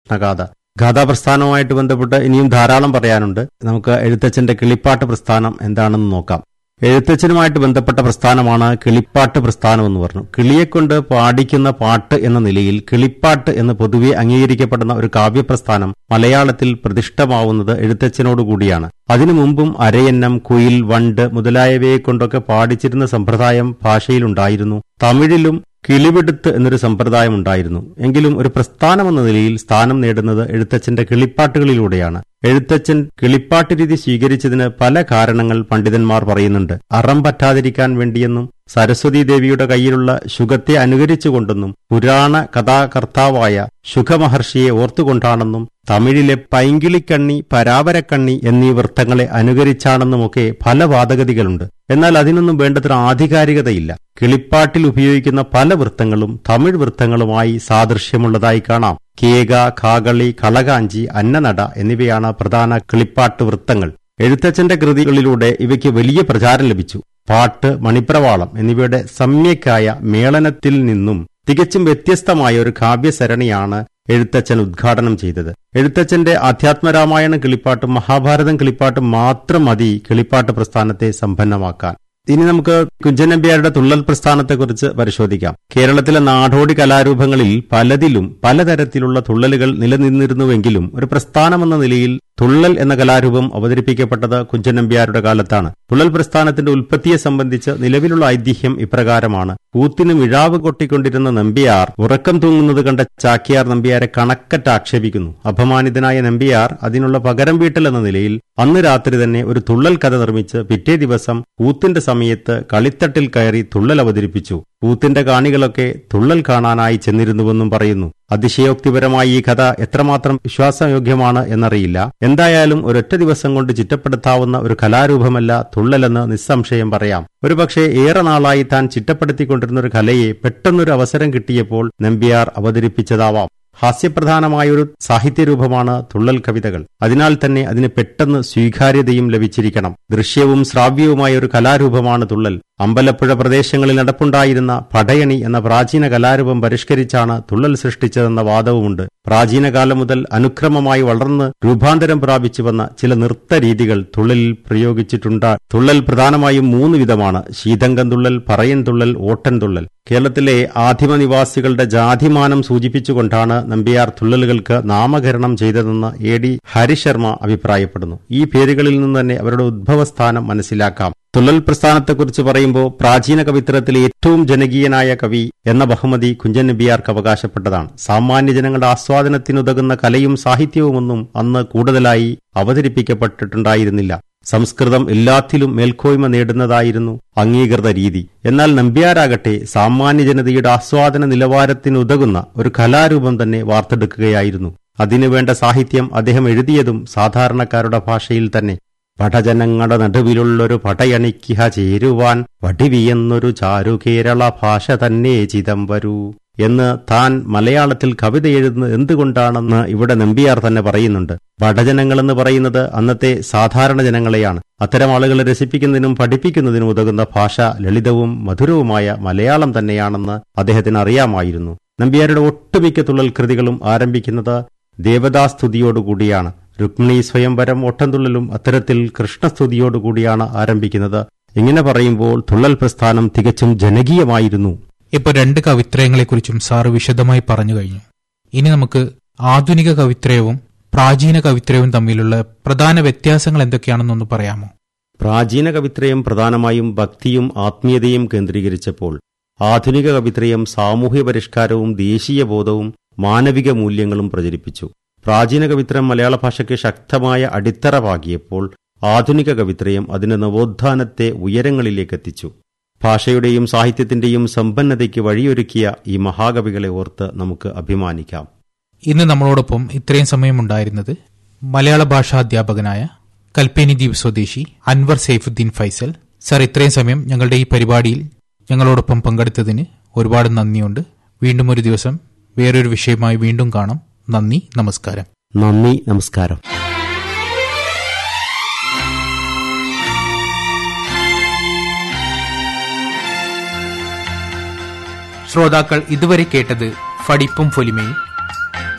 കൃഷ്ണഗാഥ ഗാഥാപ്രസ്ഥാനവുമായിട്ട് ബന്ധപ്പെട്ട് ഇനിയും ധാരാളം പറയാനുണ്ട് നമുക്ക് എഴുത്തച്ഛന്റെ കിളിപ്പാട്ട് പ്രസ്ഥാനം എന്താണെന്ന് നോക്കാം എഴുത്തച്ഛനുമായിട്ട് ബന്ധപ്പെട്ട പ്രസ്ഥാനമാണ് കിളിപ്പാട്ട് പ്രസ്ഥാനം എന്ന് പറഞ്ഞു കിളിയെക്കൊണ്ട് പാടിക്കുന്ന പാട്ട് എന്ന നിലയിൽ കിളിപ്പാട്ട് എന്ന് പൊതുവെ അംഗീകരിക്കപ്പെടുന്ന ഒരു കാവ്യപ്രസ്ഥാനം മലയാളത്തിൽ പ്രതിഷ്ഠമാവുന്നത് എഴുത്തച്ഛനോടുകൂടിയാണ് അതിനു മുമ്പും അരയന്നം കുയിൽ വണ്ട് മുതലായവയെ കൊണ്ടൊക്കെ പാടിച്ചിരുന്ന സമ്പ്രദായം ഭാഷയിലുണ്ടായിരുന്നു തമിഴിലും കിളിവിടുത്ത് എന്നൊരു സമ്പ്രദായം ഉണ്ടായിരുന്നു എങ്കിലും ഒരു പ്രസ്ഥാനമെന്ന നിലയിൽ സ്ഥാനം നേടുന്നത് എഴുത്തച്ഛന്റെ കിളിപ്പാട്ടുകളിലൂടെയാണ് എഴുത്തച്ഛൻ കിളിപ്പാട്ട് രീതി സ്വീകരിച്ചതിന് പല കാരണങ്ങൾ പണ്ഡിതന്മാർ പറയുന്നുണ്ട് അറം പറ്റാതിരിക്കാൻ വേണ്ടിയെന്നും സരസ്വതി ദേവിയുടെ കയ്യിലുള്ള ശുഗത്തെ അനുകരിച്ചുകൊണ്ടെന്നും പുരാണ കഥാകർത്താവായ ശുഖമഹർഷിയെ ഓർത്തുകൊണ്ടാണെന്നും തമിഴിലെ പൈങ്കിളിക്കണ്ണി പരാപരക്കണ്ണി എന്നീ വൃത്തങ്ങളെ അനുകരിച്ചാണെന്നുമൊക്കെ പല വാദഗതികളുണ്ട് എന്നാൽ അതിനൊന്നും വേണ്ടത്ര ആധികാരികതയില്ല കിളിപ്പാട്ടിൽ ഉപയോഗിക്കുന്ന പല വൃത്തങ്ങളും തമിഴ് വൃത്തങ്ങളുമായി സാദൃശ്യമുള്ളതായി കാണാം കേക കാകളി കളകാഞ്ചി അന്നനട എന്നിവയാണ് പ്രധാന കിളിപ്പാട്ട് വൃത്തങ്ങൾ എഴുത്തച്ഛന്റെ കൃതികളിലൂടെ ഇവയ്ക്ക് വലിയ പ്രചാരം ലഭിച്ചു പാട്ട് മണിപ്രവാളം എന്നിവയുടെ സമ്യക്കായ മേളനത്തിൽ നിന്നും തികച്ചും വ്യത്യസ്തമായ ഒരു കാവ്യസരണിയാണ് എഴുത്തച്ഛൻ ഉദ്ഘാടനം ചെയ്തത് എഴുത്തച്ഛന്റെ അധ്യാത്മരാമായണ കിളിപ്പാട്ടും മഹാഭാരതം കിളിപ്പാട്ടും മാത്രം മതി കിളിപ്പാട്ട് പ്രസ്ഥാനത്തെ സമ്പന്നമാക്കാൻ ഇനി നമുക്ക് കുഞ്ചൻ നമ്പ്യാരുടെ തുള്ളൽ പ്രസ്ഥാനത്തെക്കുറിച്ച് പരിശോധിക്കാം കേരളത്തിലെ നാടോടി കലാരൂപങ്ങളിൽ പലതിലും പലതരത്തിലുള്ള തുള്ളലുകൾ നിലനിന്നിരുന്നുവെങ്കിലും ഒരു പ്രസ്ഥാനമെന്ന നിലയിൽ തുള്ളൽ എന്ന കലാരൂപം അവതരിപ്പിക്കപ്പെട്ടത് കുഞ്ചൻ നമ്പ്യാരുടെ കാലത്താണ് തുള്ളൽ പ്രസ്ഥാനത്തിന്റെ ഉൽപ്പത്തിയെ സംബന്ധിച്ച് നിലവിലുള്ള ഐതിഹ്യം ഇപ്രകാരമാണ് കൂത്തിന് മിഴാവ് കൊട്ടിക്കൊണ്ടിരുന്ന നമ്പ്യാർ ഉറക്കം തൂങ്ങുന്നത് കണ്ട ചാക്യാർ നമ്പ്യാരെ കണക്കറ്റ് ആക്ഷേപിക്കുന്നു അപമാനിതനായ നമ്പ്യാർ അതിനുള്ള പകരം വീട്ടൽ എന്ന നിലയിൽ അന്ന് രാത്രി തന്നെ ഒരു തുള്ളൽ കഥ നിർമ്മിച്ച് പിറ്റേ ദിവസം കൂത്തിന്റെ സമയത്ത് കളിത്തട്ടിൽ കയറി തുള്ളൽ അവതരിപ്പിച്ചു കൂത്തിന്റെ കാണികളൊക്കെ തുള്ളൽ കാണാനായി ചെന്നിരുന്നുവെന്നും പറയുന്നു അതിശയോക്തിപരമായി ഈ കഥ എത്രമാത്രം വിശ്വാസയോഗ്യമാണ് എന്നറിയില്ല എന്തായാലും ഒരൊറ്റ ദിവസം കൊണ്ട് ചിട്ടപ്പെടുത്താവുന്ന ഒരു കലാരൂപമല്ല തുള്ളലെന്ന് നിസ്സംശയം പറയാം ഒരുപക്ഷെ ഏറെ നാളായി താൻ ചിട്ടപ്പെടുത്തിക്കൊണ്ടിരുന്ന ഒരു കലയെ പെട്ടെന്നൊരു അവസരം കിട്ടിയപ്പോൾ നമ്പ്യാർ അവതരിപ്പിച്ചതാവാം ഹാസ്യപ്രധാനമായ ഒരു സാഹിത്യരൂപമാണ് തുള്ളൽ കവിതകൾ അതിനാൽ തന്നെ അതിന് പെട്ടെന്ന് സ്വീകാര്യതയും ലഭിച്ചിരിക്കണം ദൃശ്യവും ശ്രാവ്യവുമായ ഒരു കലാരൂപമാണ് തുള്ളൽ അമ്പലപ്പുഴ പ്രദേശങ്ങളിൽ നടപ്പുണ്ടായിരുന്ന പടയണി എന്ന പ്രാചീന കലാരൂപം പരിഷ്കരിച്ചാണ് തുള്ളൽ സൃഷ്ടിച്ചതെന്ന വാദവുമുണ്ട് പ്രാചീനകാലം മുതൽ അനുക്രമമായി വളർന്ന് രൂപാന്തരം പ്രാപിച്ചു വന്ന ചില നൃത്ത രീതികൾ തുള്ളലിൽ പ്രയോഗിച്ചിട്ടുണ്ട് തുള്ളൽ പ്രധാനമായും മൂന്ന് വിധമാണ് ശീതങ്കം തുള്ളൽ പറയൻ തുള്ളൽ ഓട്ടൻ തുള്ളൽ കേരളത്തിലെ ആദിമ നിവാസികളുടെ ജാതിമാനം സൂചിപ്പിച്ചുകൊണ്ടാണ് നമ്പ്യാർ തുള്ളലുകൾക്ക് നാമകരണം ചെയ്തതെന്ന് എ ഡി ഹരിശർമ്മ അഭിപ്രായപ്പെടുന്നു ഈ പേരുകളിൽ നിന്ന് തന്നെ അവരുടെ ഉദ്ഭവസ്ഥാനം മനസ്സിലാക്കാം തുള്ളൽ പ്രസ്ഥാനത്തെക്കുറിച്ച് പറയുമ്പോൾ പ്രാചീന കവിത്രത്തിലെ ഏറ്റവും ജനകീയനായ കവി എന്ന ബഹുമതി കുഞ്ചൻ നബിയാർക്ക് അവകാശപ്പെട്ടതാണ് സാമാന്യ ജനങ്ങളുടെ ആസ്വാദനത്തിനുതകുന്ന കലയും സാഹിത്യവുമൊന്നും അന്ന് കൂടുതലായി അവതരിപ്പിക്കപ്പെട്ടിട്ടുണ്ടായിരുന്നില്ല സംസ്കൃതം എല്ലാത്തിലും മേൽക്കോയ്മ നേടുന്നതായിരുന്നു അംഗീകൃത രീതി എന്നാൽ നമ്പ്യാരാകട്ടെ സാമാന്യ ജനതയുടെ ആസ്വാദന നിലവാരത്തിനുതകുന്ന ഒരു കലാരൂപം തന്നെ വാർത്തെടുക്കുകയായിരുന്നു അതിനുവേണ്ട സാഹിത്യം അദ്ദേഹം എഴുതിയതും സാധാരണക്കാരുടെ ഭാഷയിൽ തന്നെ പടജനങ്ങളുടെ നടുവിലുള്ളൊരു പടയണിക്കിഹ ചേരുവാൻ വടിവിയെന്നൊരു ചാരു കേരള ഭാഷ തന്നെ ചിതം വരൂ എന്ന് താൻ മലയാളത്തിൽ കവിത എഴുതുന്നത് എന്തുകൊണ്ടാണെന്ന് ഇവിടെ നമ്പിയാർ തന്നെ പറയുന്നുണ്ട് വടജനങ്ങളെന്ന് പറയുന്നത് അന്നത്തെ സാധാരണ ജനങ്ങളെയാണ് അത്തരം ആളുകളെ രസിപ്പിക്കുന്നതിനും പഠിപ്പിക്കുന്നതിനും ഉതകുന്ന ഭാഷ ലളിതവും മധുരവുമായ മലയാളം തന്നെയാണെന്ന് അദ്ദേഹത്തിന് അറിയാമായിരുന്നു നമ്പ്യാരുടെ ഒട്ടുമിക്ക തുള്ളൽ കൃതികളും ആരംഭിക്കുന്നത് ദേവതാസ്തുതിയോടുകൂടിയാണ് രുക്മിണി സ്വയംവരം ഒട്ടംതുള്ളലും അത്തരത്തിൽ കൃഷ്ണസ്തുതിയോടുകൂടിയാണ് ആരംഭിക്കുന്നത് ഇങ്ങനെ പറയുമ്പോൾ തുള്ളൽ പ്രസ്ഥാനം തികച്ചും ജനകീയമായിരുന്നു ഇപ്പോൾ രണ്ട് കവിത്രയങ്ങളെക്കുറിച്ചും സാറ് വിശദമായി പറഞ്ഞു കഴിഞ്ഞു ഇനി നമുക്ക് ആധുനിക കവിത്രയവും പ്രാചീന കവിത്രയവും തമ്മിലുള്ള പ്രധാന വ്യത്യാസങ്ങൾ എന്തൊക്കെയാണെന്നൊന്ന് പറയാമോ പ്രാചീന കവിത്രയം പ്രധാനമായും ഭക്തിയും ആത്മീയതയും കേന്ദ്രീകരിച്ചപ്പോൾ ആധുനിക കവിത്രയം സാമൂഹ്യ പരിഷ്കാരവും ദേശീയ ബോധവും മാനവിക മൂല്യങ്ങളും പ്രചരിപ്പിച്ചു പ്രാചീന കവിത്രയം മലയാള ഭാഷയ്ക്ക് ശക്തമായ അടിത്തറ പാകിയപ്പോൾ ആധുനിക കവിത്രയം അതിന്റെ നവോത്ഥാനത്തെ ഉയരങ്ങളിലേക്ക് എത്തിച്ചു ഭാഷയുടെയും സാഹിത്യത്തിന്റെയും സമ്പന്നതയ്ക്ക് വഴിയൊരുക്കിയ ഈ മഹാകവികളെ ഓർത്ത് നമുക്ക് അഭിമാനിക്കാം ഇന്ന് നമ്മളോടൊപ്പം ഇത്രയും സമയം ഉണ്ടായിരുന്നത് മലയാള ഭാഷാ അധ്യാപകനായ കൽപ്പേനി ദ്വീപ് സ്വദേശി അൻവർ സൈഫുദ്ദീൻ ഫൈസൽ സർ ഇത്രയും സമയം ഞങ്ങളുടെ ഈ പരിപാടിയിൽ ഞങ്ങളോടൊപ്പം പങ്കെടുത്തതിന് ഒരുപാട് നന്ദിയുണ്ട് വീണ്ടും ഒരു ദിവസം വേറൊരു വിഷയമായി വീണ്ടും കാണാം നന്ദി നമസ്കാരം നന്ദി നമസ്കാരം ശ്രോതാക്കൾ ഇതുവരെ കേട്ടത് ഫടിപ്പും ഫൊലിമയും